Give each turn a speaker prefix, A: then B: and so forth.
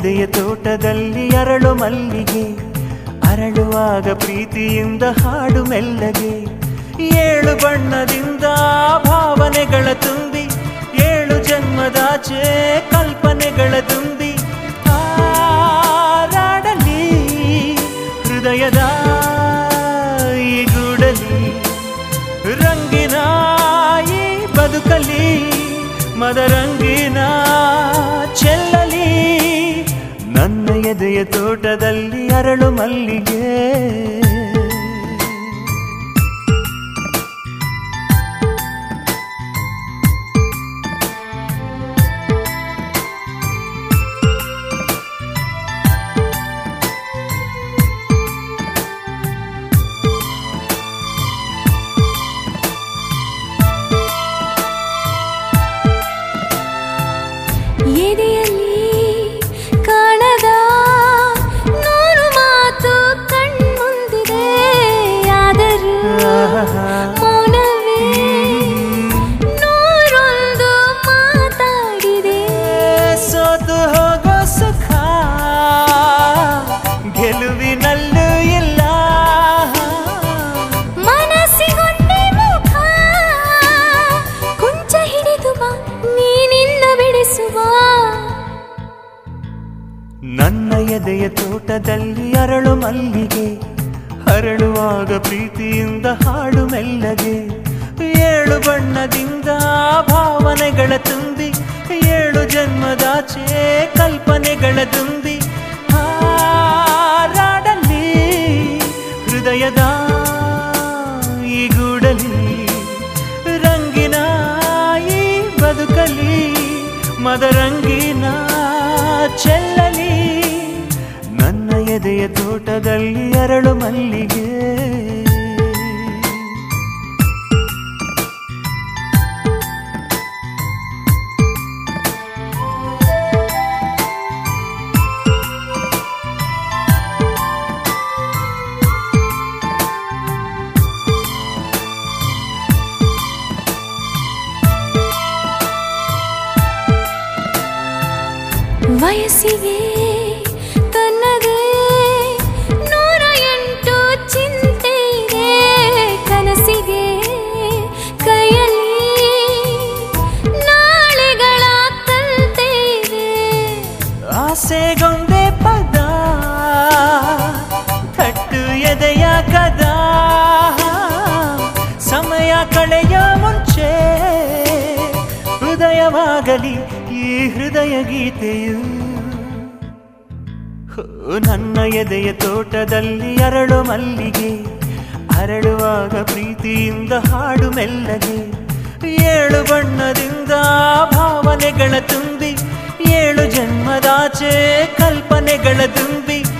A: ಎದೆಯ ತೋಟದಲ್ಲಿ ಅರಳು ಮಲ್ಲಿಗೆ ಅರಳುವಾಗ ಪ್ರೀತಿಯಿಂದ ಹಾಡು ಮೆಲ್ಲಗೆ ಏಳು ಬಣ್ಣದಿಂದ ಭಾವನೆಗಳ ತುಂಬಿ ಏಳು ಜನ್ಮದಾಚೆ ಕಲ್ಪನೆಗಳ ತುಂಬಿ ಹಾರಾಡಲಿ ಹೃದಯದ ಈ ಗೂಡಲಿ ರಂಗಿನ ಈ ಬದುಕಲಿ ಮದರಂಗಿನ ಚೆಲ್ಲಲಿ ನನ್ನ ಎದೆಯ ತೋಟದಲ್ಲಿ ಅರಳು ಮಲ್ಲಿಗೆ
B: ಎದೆಯಲ್ಲಿ ಕಾಣದ ನೂರು ಮಾತು ಕಣ್ಮುಂದಿದೆ ಆದರೂ ಮೌನವೇ ನೂರೊಂದು ಮಾತಾಡಿದೆ
A: ಸೋತು ಹೋಗೋ ಸುಖ ಗೆಲುವಿನಲ್ಲೂ ಇಲ್ಲ
B: ಮನಸ್ಸಿಗೊಂದೇ ಮುಖ ಕುಂಚ ಹಿಡಿದು ಬಾ ನೀನಿನ್ನ ಬಿಡಿಸುವ
A: ನನ್ನ ಎದೆಯ ತೋಟದಲ್ಲಿ ಅರಳು ಮಲ್ಲಿಗೆ ಹರಳುವಾಗ ಪ್ರೀತಿಯಿಂದ ಹಾಡು ಮೆಲ್ಲಗೆ ಏಳು ಬಣ್ಣದಿಂದ ಭಾವನೆಗಳ ತುಂಬಿ ಏಳು ಜನ್ಮದಾಚೆ ಕಲ್ಪನೆಗಳ ತುಂಬಿ ಹಾರಾಡಲಿ ಹೃದಯದ ಈ ಗೂಡಲಿ ರಂಗಿನ ಈ ಬದುಕಲಿ ಮದರಂಗಿನ ಚೆಲ್ಲಲಿ ನನ್ನ ಎದೆಯ ತೋಟದಲ್ಲಿ ಅರಳು ಮಲ್ಲಿಗೆ
B: ವಯಸ್ಸಿಗೆ ತನ್ನದೇ ನೂರ ಎಂಟು ಚಿಂತೆ ಇದೆ ಕನಸಿಗೆ ಕೈಯಲ್ಲಿ ನಾಳೆಗಳ ಕಲ್ತೆ ಇದೆ
A: ಆಸೆಗೊಂದೇ ಪದ ತಟ್ಟು ಎದೆಯ ಕದ ಸಮಯ ಕಳೆಯ ಮುಂಚೆ ಹೃದಯವಾಗಲಿ ಈ ಹೃದಯ ಗೀತೆಯು ಹೋ, ನನ್ನ ಎದೆಯ ತೋಟದಲ್ಲಿ ಅರಳು ಮಲ್ಲಿಗೆ ಅರಳುವಾಗ ಪ್ರೀತಿಯಿಂದ ಹಾಡು ಮೆಲ್ಲಗೆ ಏಳು ಬಣ್ಣದಿಂದ ಭಾವನೆಗಳ ತುಂಬಿ ಏಳು ಜನ್ಮದಾಚೆ ಕಲ್ಪನೆಗಳ ತುಂಬಿ